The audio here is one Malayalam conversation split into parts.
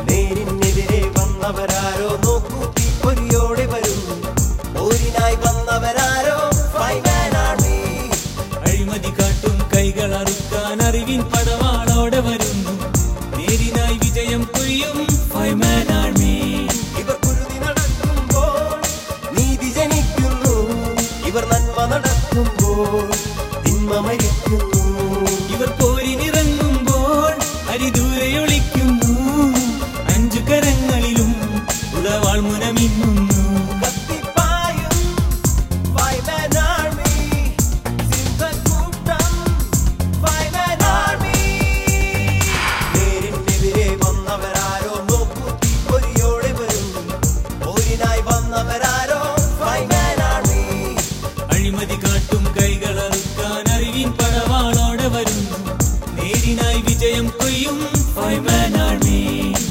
നേരിനെതിരെ വന്നവരാരോ നോക്കൂ തീപ്പൊരിയോടെ വരും പോരിനായി വന്നവരാരോ ഫൈമാൻ ആർമി അഴിമതി കാട്ടും കൈകൾ അറുക്കാൻ അറിവിൻ പടവാളോടെ വരുന്നു നേരിനായി വിജയം കൊയ്യും ഫൈമാൻ ആർമി ഇവർ കുരുതി നടക്കുമ്പോൾ നീതി ജനിക്കുന്നു ഇവർ നന്മ നടക്കുമ്പോൾ തിന്മ മരിക്കുന്നു ഇവർ പോരിനിറങ്ങുമ്പോൾ അരിദൂരയൊളിക്കുന്നു അഞ്ചു കരങ്ങളിലും ഉടവാൾ മുനമിന്നുന്നു കത്തിപ്പായും ഫൈമാൻ ആർമി സിംഹക്കൂട്ടം ഫൈമാൻ ആർമി നേരിനെതിരെ വന്നവരാരോ നോക്കൂ തീപ്പൊരിയോടെ വരും പോരിനായി വന്നവരാരോ ഫൈമാൻ ആർമി അഴിമതി കാട്ടും കൈകൾ അറുക്കാൻ അറിവിൻ പടവാളോടെ വരുന്നു നേരിനായി വിജയം കൊയ്യും ഫൈമാൻ army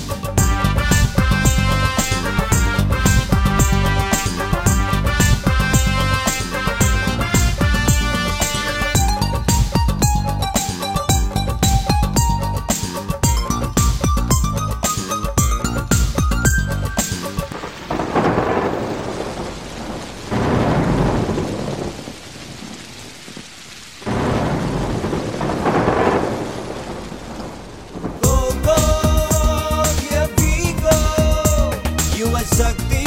Go, go, here we go. യുവ ശക്തി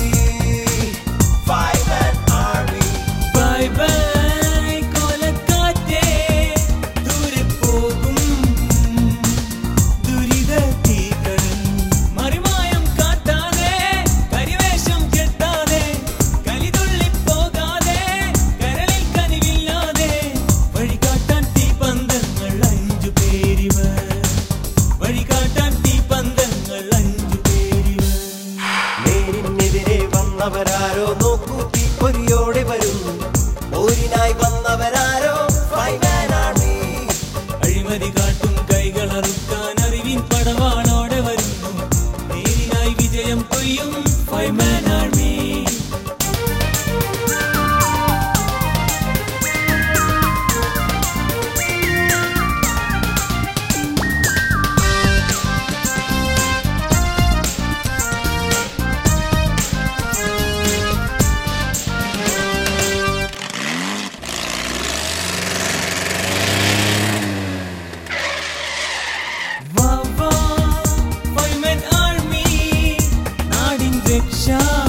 ഫൈമാൻ ആർമി ബൈ ബൈ കോലക്കാറ്റേ ദൂരെ പോകും ദുരിത തീകടൽ മറിമായം കാട്ടാതെ കരിവേഷം കെട്ടാതെ കലിതുള്ളി പോകാതെ കരളിൽ കനിവില്ലാതെ വഴികാട്ടാൻ തീപന്തങ്ങൾ അഞ്ചു പേരിവർ വഴികാട്ടാൻ തീപന്തങ്ങൾ അഞ്ചു പേരിവർ നേരിനെതിരെ വന്നവരാരോ നോക്കൂ തീപ്പൊരിയോടെ വരും പോരിനായി വന്നവരാരോ ഫൈമാൻ ആർമി അഴിമതി കാട്ടും കൈകൾ അറുക്കാൻ അറിവിൻ പടവാളോടെ വരുന്നു നേരിനായി വിജയം കൊയ്യും ഫൈമാൻ ആർമി വാ വാ ഫൈമാൻ ആർമി നാടിൻ രക്ഷ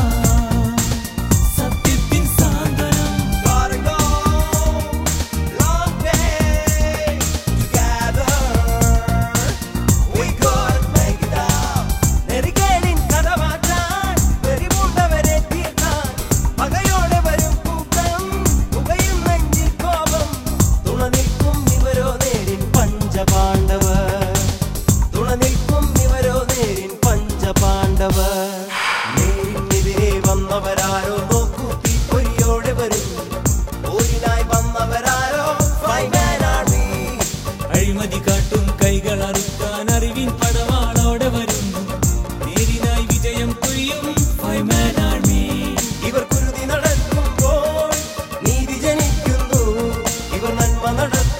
സത്യത്തിൻ സാന്ത്വനം Gotta go long way together. We could make it out. നെറികേടിൻ കഥ മാറ്റാൻ വെറിപൂണ്ടവരെ തീർക്കാൻ പകയോടെ വരും കൂട്ടം പുകയും നെഞ്ചിൽ കോപം തുണ നിൽക്കും ഇവരോ നേരിൻ പഞ്ചപാണ്ഡവർ തുണ നിൽക്കും ഇവരോ നേരിൻ പഞ്ചപാണ്ഡവർ നേരിനെതിരെ വന്നവരാരോ നോക്കൂ തീപ്പൊരിയോടെ വരും പോരിനായി വന്നവരാരോ ഫൈമാൻ ആർമി അഴിമതി കാട്ടും കൈകൾ അറുക്കാൻ അറിവിൻ പടവാളോടെ വരുന്നു നേരിനായി വിജയം കൊയ്യും ഫൈമാൻ ആർമി ഇവർ കുരുതി നടക്കുമ്പോൾ നീതി ജനിക്കുന്നു ഇവർ നന്മ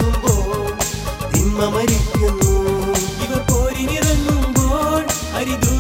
നടത്തുമ്പോൾ തിന്മ മരിക്കുന്നു ഇവർ പോരിനിറങ്ങുമ്പോൾ അരിദൂ